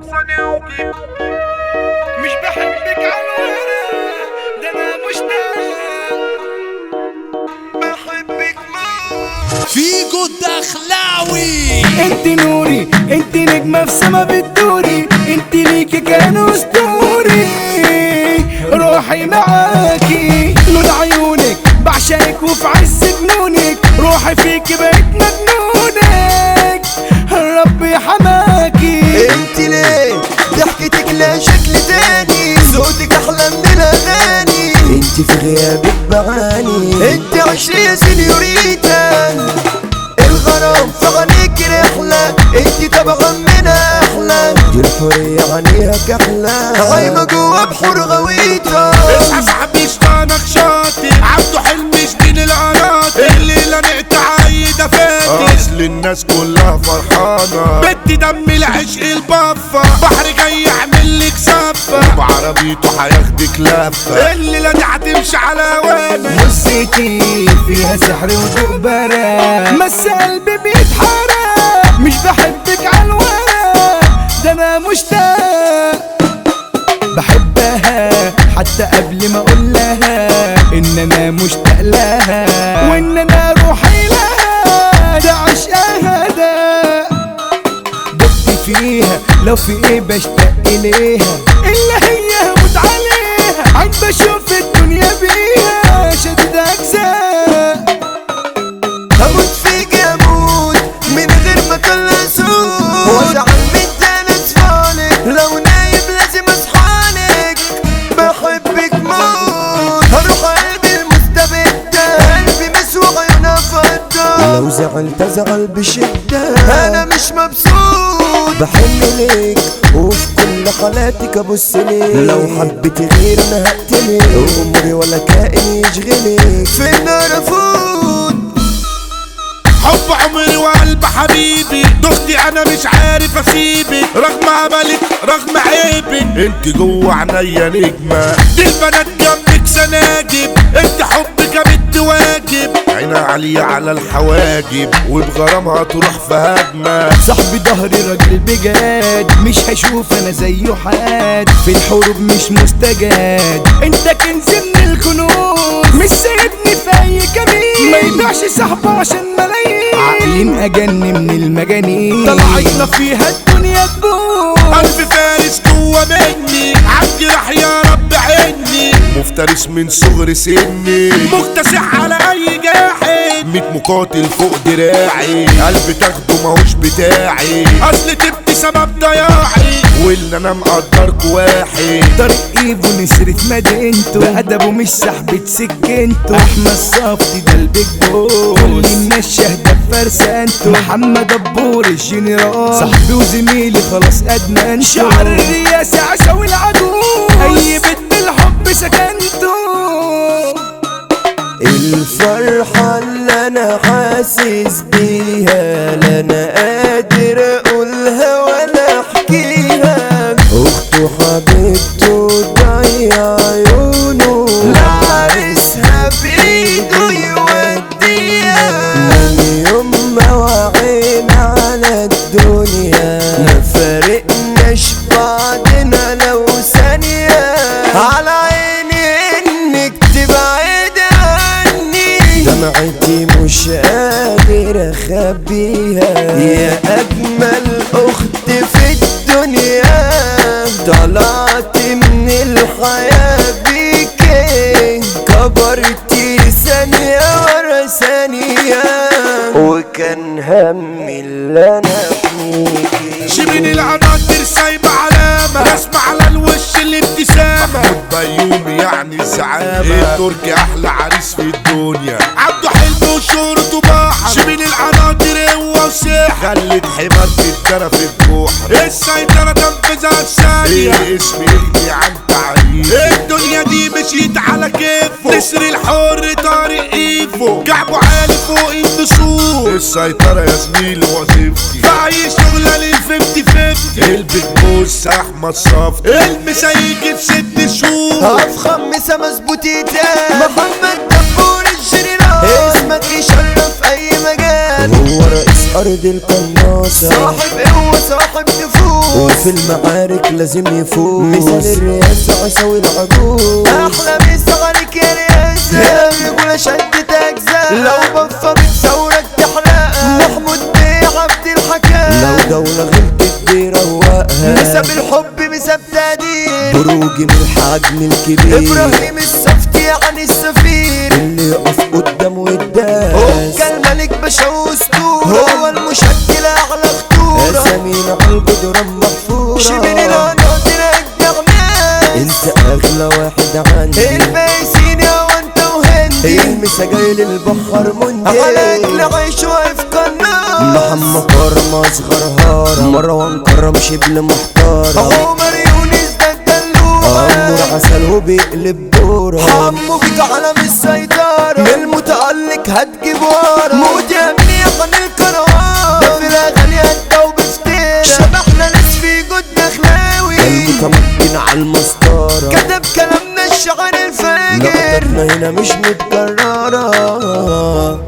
مش بحبك على الورق ده انا مشتاق بحبك موت فيجو الدخلاوي انت نوري انت نجمة في سما بتدوري انت ليكي كان اسطوري روحي معاكي لون عيونك بعشقك وفي عز جنونك روحي فيكي بقيت مجنونك ربي حماكي انت ليه ضحكتك لها شكل تاني صوتك احلى من الاغاني انت في غيابك بعاني انت عشري يا سينيوريتا الغرام في عينيك رحلة انت طبعا منها احلى دي الحرية عينيها كحلة عايمة جوا بحور غويطة اصحى صاحبي شطانك شاطر عبده حلم جديد القناطر الليلة نقطع عيدة فاتر اصل الناس كلها فرحانة بدي دم العشق البفة بحر جاي يعمل لك صفة بعربيته هياخدك لفة الليلة دي هتمشي على وانا موسيقي فيها سحر وضوء برا مس قلبي بيتحرق مش بحبك على الورق ده انا مشتاق بحبها حتى قبل ما اقول لها ان انا مشتاق لها وان انا روحي لها ده عشقها ده دقت فيها لو في ايه بشتاق اليها الا هي هموت عليها عين بشوف الدنيا بيها شديد اجزاء هموت فيك اموت من غير ما كل اسود وازعل من تاني اطفالك لو نايم لازم اصحالك بحبك موت هروح قلبي المستبد قلبي مسوى عيونها فضة لو زعلت ازعل بشدة انا مش مبسوط بحن ليك وفي كل حالاتك ابص ليك لو حبيت غير انا هقتلك عمري ولا كائن يشغلك في النار افوت حب عمري وقلب حبيبي دختي انا مش عارف اسيبك رغم عملك رغم عيبك انت جوه عينيا نجمة دي البنات جنبك سناجب انت حبك بنت واجب عينها عالية على الحواجب وبغرامها تروح في هجمة صاحبي ظهري راجل بجد مش هشوف انا زيه حد في الحروب مش مستجد انت كنز من الكنوز مش سايبني في اي كمين ما يبيعش صاحبه عشان ملايين عاقلين اجن من المجانين طلعتنا فيها الدنيا تبوظ قلب فارس جوه مني عبدي راح يا رب عيني مفترس من صغر سني مكتسح على اي جاحد ميت مقاتل فوق دراعي قلب تاخده ماهوش بتاعي اصل تبقي سبب ضياعي واللي انا مقدرك واحد طريق ايفو نسرت مدينته بأدبه مش سحبة سكنته احمد صفتي ده البيج بوس كل الناس شاهدة بفرسانته محمد دبور الجنرال صاحبي وزميلي خلاص ادمنته شعر الرياسة عشاوي العدو اي بنت الحب سكنته الفرحة اللي انا حاسس بيها لا انا قادر اقولها ولا احكيها اخته حبيبته ضيع عيونه لعرسها بايده يوديها من يوم ما وعينا على الدنيا ما فارقناش بعدنا لو ثانية على عيني انك تبعد عني دمعتي مش قادر اخبيها يا اجمل اخت في الدنيا طلعت من الحياة بيكي كبرتي ثانية ورا ثانية وكان همي اللي انا فيكي شبين العناصر سايبة علامة رسمة على الوش الابتسامة بيومي يعني الزعامة التركي احلى عريس في الدنيا عبده حلم وشهرته باحة شبين العناصر هو وسيحة خلت حمار تتدرى في الجوحة السيطرة تنفذها الثانية ايه اسمي يغني عن تعريف الدنيا دي مشيت على كيفه نسر الحر طارق ايفو كعبه عالي فوق النسور السيطرة يا زميلي وظيفتي في اي شغلة للففتي ففتي البيج بوس احمد صفتي المسا يجي في ست شهور افخم مسا مظبوطيتا محمد دبور الجنرال اسمك يشرف اي مجال هو رئيس ارض القناصة صاحب قوة صاحب نفوذ وفي المعارك لازم يفوز مثال الرئاسة عساوي العجوز احلى مسا عليك يا رئاسة يقول شدت اجزاء لو بفة بتصورك تحرقها محمود بيه عبد الحكام لو دولة غلطت بيروقها مسا بالحب مسا بتقدير بروجي من الحجم الكبير ابراهيم الصفتي يعني السفير اللي يقف قدامه يداس هو الملك باشا واسطورة هو المشكل اعلى خطورة اسامينا على الجدران محفورة شبين العناصر اجدع ناس انت اغلى واحد عندي البايسين يا وانت وهندي المسا جاي للبحر مندي على اجل عيش واقف قناص محمد كرم اصغر هارة مروان كرم شبل محتارة عمر يونس ده الدلوع عمر عسل وبيقلب دورة حمو بيك علم السيطرة من المتألق هتجيب ورا موت يا مين يا خان الكروان ده فرقة غالية انت وبفتيرة شبحنا ناس في جود دخلاوي المتمكن على المسطرة كتب كلامنا الشعر الفاجر لقطتنا هنا مش متكررة